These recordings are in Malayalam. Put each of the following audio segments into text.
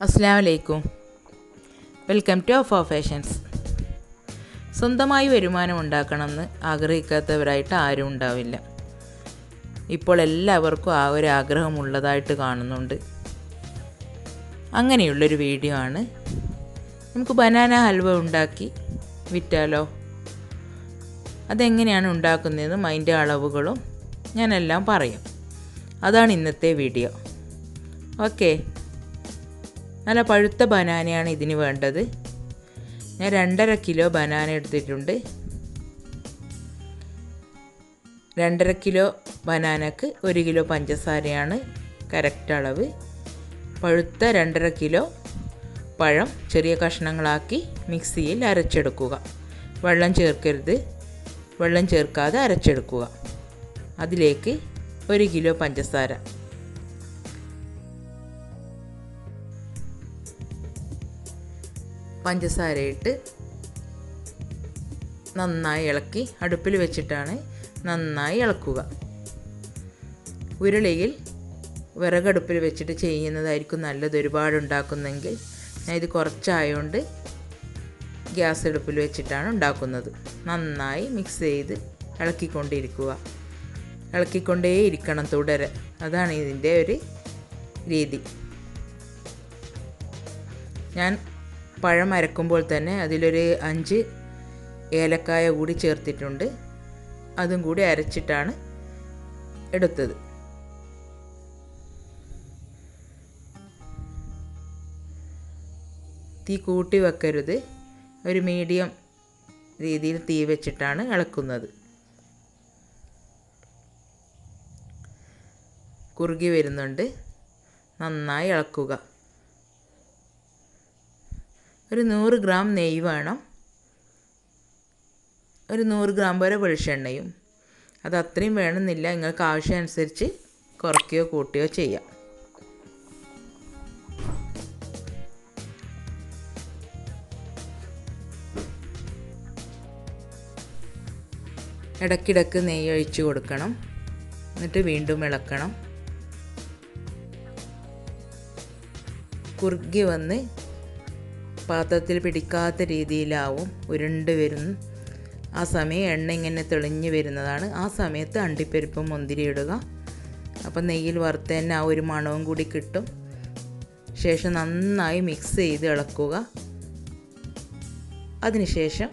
അസ്സാം വലൈക്കും വെൽക്കം ടു ഓഫ് ഫാഷൻസ് സ്വന്തമായി വരുമാനം ഉണ്ടാക്കണമെന്ന് ആഗ്രഹിക്കാത്തവരായിട്ട് ആരും ഉണ്ടാവില്ല ഇപ്പോൾ എല്ലാവർക്കും ആ ഒരു ആഗ്രഹമുള്ളതായിട്ട് കാണുന്നുണ്ട് അങ്ങനെയുള്ളൊരു വീഡിയോ ആണ് നമുക്ക് ബനാന ഹൽവ ഉണ്ടാക്കി വിറ്റാലോ അതെങ്ങനെയാണ് ഉണ്ടാക്കുന്നതെന്നും അതിൻ്റെ അളവുകളും ഞാനെല്ലാം പറയാം അതാണ് ഇന്നത്തെ വീഡിയോ ഓക്കെ നല്ല പഴുത്ത ബനാനയാണ് ഇതിന് വേണ്ടത് ഞാൻ രണ്ടര കിലോ ബനാന എടുത്തിട്ടുണ്ട് രണ്ടര കിലോ ബനാനക്ക് ഒരു കിലോ പഞ്ചസാരയാണ് കറക്റ്റ് അളവ് പഴുത്ത രണ്ടര കിലോ പഴം ചെറിയ കഷ്ണങ്ങളാക്കി മിക്സിയിൽ അരച്ചെടുക്കുക വെള്ളം ചേർക്കരുത് വെള്ളം ചേർക്കാതെ അരച്ചെടുക്കുക അതിലേക്ക് ഒരു കിലോ പഞ്ചസാര പഞ്ചസാര ഇട്ട് നന്നായി ഇളക്കി അടുപ്പിൽ വെച്ചിട്ടാണ് നന്നായി ഇളക്കുക ഉരുളിയിൽ വിറകടുപ്പിൽ വെച്ചിട്ട് ചെയ്യുന്നതായിരിക്കും നല്ലത് ഒരുപാട് ഉണ്ടാക്കുന്നെങ്കിൽ ഞാൻ ഇത് കുറച്ചായതുകൊണ്ട് ഗ്യാസ് അടുപ്പിൽ വെച്ചിട്ടാണ് ഉണ്ടാക്കുന്നത് നന്നായി മിക്സ് ചെയ്ത് ഇളക്കിക്കൊണ്ടിരിക്കുക ഇളക്കിക്കൊണ്ടേ ഇരിക്കണം തുടരെ അതാണ് ഇതിൻ്റെ ഒരു രീതി ഞാൻ പഴം അരക്കുമ്പോൾ തന്നെ അതിലൊരു അഞ്ച് ഏലക്കായ കൂടി ചേർത്തിട്ടുണ്ട് അതും കൂടി അരച്ചിട്ടാണ് എടുത്തത് തീ കൂട്ടി വെക്കരുത് ഒരു മീഡിയം രീതിയിൽ തീ വെച്ചിട്ടാണ് ഇളക്കുന്നത് കുറുകി വരുന്നുണ്ട് നന്നായി ഇളക്കുക ഒരു നൂറ് ഗ്രാം നെയ്യ് വേണം ഒരു നൂറ് ഗ്രാം വരെ വെളിച്ചെണ്ണയും അത് അത്രയും വേണമെന്നില്ല നിങ്ങൾക്ക് ആവശ്യമനുസരിച്ച് കുറയ്ക്കുകയോ കൂട്ടുകയോ ചെയ്യാം ഇടയ്ക്കിടയ്ക്ക് നെയ്യ് ഒഴിച്ച് കൊടുക്കണം എന്നിട്ട് വീണ്ടും ഇളക്കണം കുറുകി വന്ന് പാത്രത്തിൽ പിടിക്കാത്ത രീതിയിലാവും ഉരുണ്ട് വരുന്നു ആ സമയം എണ്ണ ഇങ്ങനെ തെളിഞ്ഞ് വരുന്നതാണ് ആ സമയത്ത് അണ്ടിപ്പരിപ്പും മുന്തിരി ഇടുക അപ്പം നെയ്യിൽ വറുത്ത തന്നെ ആ ഒരു മണവും കൂടി കിട്ടും ശേഷം നന്നായി മിക്സ് ചെയ്ത് ഇളക്കുക അതിനുശേഷം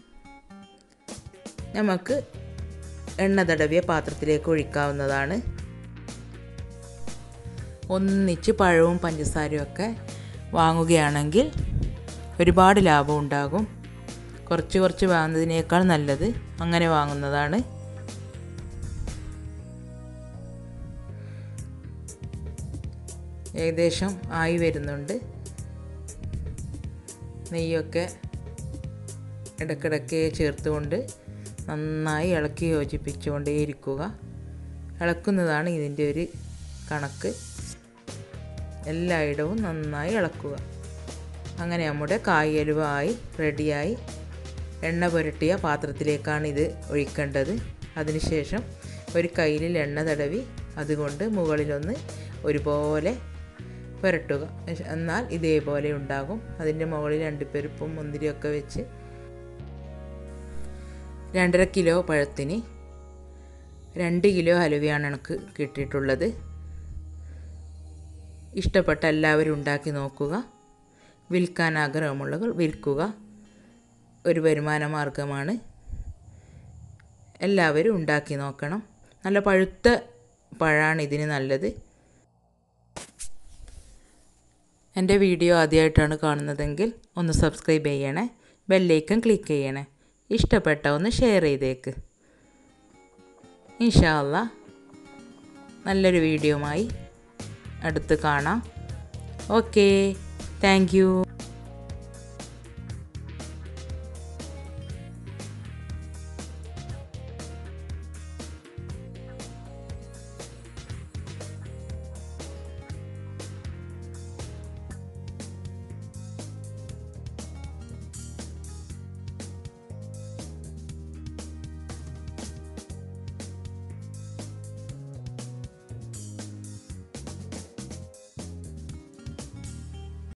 നമുക്ക് എണ്ണ തടവിയ പാത്രത്തിലേക്ക് ഒഴിക്കാവുന്നതാണ് ഒന്നിച്ച് പഴവും പഞ്ചസാരയും ഒക്കെ വാങ്ങുകയാണെങ്കിൽ ഒരുപാട് ലാഭം ഉണ്ടാകും കുറച്ച് കുറച്ച് വാങ്ങുന്നതിനേക്കാൾ നല്ലത് അങ്ങനെ വാങ്ങുന്നതാണ് ഏകദേശം ആയി വരുന്നുണ്ട് നെയ്യൊക്കെ ഇടയ്ക്കിടയ്ക്ക് ചേർത്തുകൊണ്ട് നന്നായി ഇളക്കി യോജിപ്പിച്ചുകൊണ്ടേയിരിക്കുക ഇളക്കുന്നതാണ് ഇതിൻ്റെ ഒരു കണക്ക് എല്ലായിടവും നന്നായി ഇളക്കുക അങ്ങനെ നമ്മുടെ കായലുവ ആയി റെഡിയായി എണ്ണ പുരട്ടിയ പാത്രത്തിലേക്കാണ് ഇത് ഒഴിക്കേണ്ടത് അതിനുശേഷം ഒരു കയ്യിൽ എണ്ണ തടവി അതുകൊണ്ട് മുകളിലൊന്ന് ഒരുപോലെ പുരട്ടുക എന്നാൽ ഇതേപോലെ ഉണ്ടാകും അതിൻ്റെ മുകളിൽ അണ്ടിപ്പരിപ്പും മുന്തിരിയൊക്കെ വെച്ച് രണ്ടര കിലോ പഴത്തിന് രണ്ട് കിലോ ഹലുവയാണ് എനിക്ക് കിട്ടിയിട്ടുള്ളത് ഇഷ്ടപ്പെട്ട എല്ലാവരും ഉണ്ടാക്കി നോക്കുക വിൽക്കാൻ ആഗ്രഹമുള്ളവർ വിൽക്കുക ഒരു വരുമാന മാർഗമാണ് എല്ലാവരും ഉണ്ടാക്കി നോക്കണം നല്ല പഴുത്ത പഴമാണ് ഇതിന് നല്ലത് എൻ്റെ വീഡിയോ ആദ്യമായിട്ടാണ് കാണുന്നതെങ്കിൽ ഒന്ന് സബ്സ്ക്രൈബ് ചെയ്യണേ ബെല്ലൈക്കൺ ക്ലിക്ക് ചെയ്യണേ ഇഷ്ടപ്പെട്ട ഒന്ന് ഷെയർ ചെയ്തേക്ക് ഇൻഷാല്ല നല്ലൊരു വീഡിയോയുമായി അടുത്ത് കാണാം ഓക്കേ താങ്ക് യു